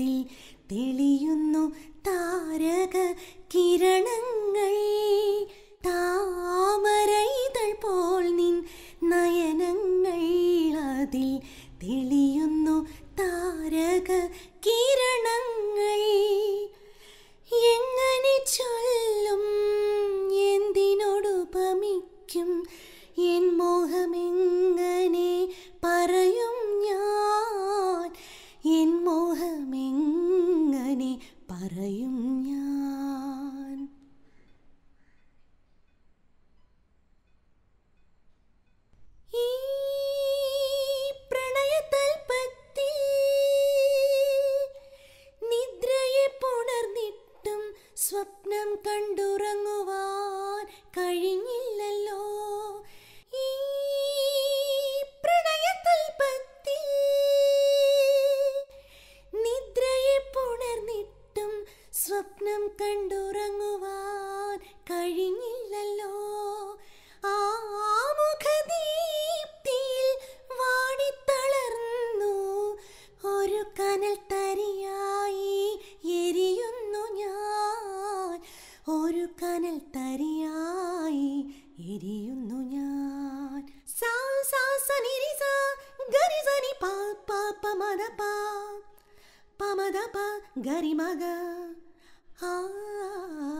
അതിൽ തെളിയുന്നു താരക കിരണങ്ങൾ താമരൈതൾ പോൽ നിൻ നയനങ്ങൾ അതിൽ തെളിയുന്നു താരക കിരണങ്ങൾ എങ്ങനെ ചൊല്ലും എന്തിനോടുപമിക്കും എൻ മോഹമെങ്ങനെ പറയും ഞാൻ എൻ മോഹമെങ്ങനെ പറയും ഞാൻ ഈ പ്രണയതൽപ്പത്തിൽ നിദ്രയെ പുണർന്നിട്ടും സ്വപ്നം കണ്ടുറങ്ങുവാൻ കഴിഞ്ഞില്ലല്ലോ ഈ പ്രണയതൽപ്പത്തിൽ നിദ്രയെ പുണർന്നിട്ടും സ്വപ്നം കണ്ടുറങ്ങുവാൻ കഴിഞ്ഞില്ലല്ലോ ആ മുഖദീപ്തിയിൽ വാടിത്തളർന്നു ഒരു കനൽ തരിയായി എരിയുന്നു ഞാൻ ഒരു കനൽ തരിയായി എരിയുന്നു ഞാൻ സാ സാ സനിരി സാ ഗരി സനി പാ പാ പ മദ പാ പമദ പ ഗരി മഗ ആ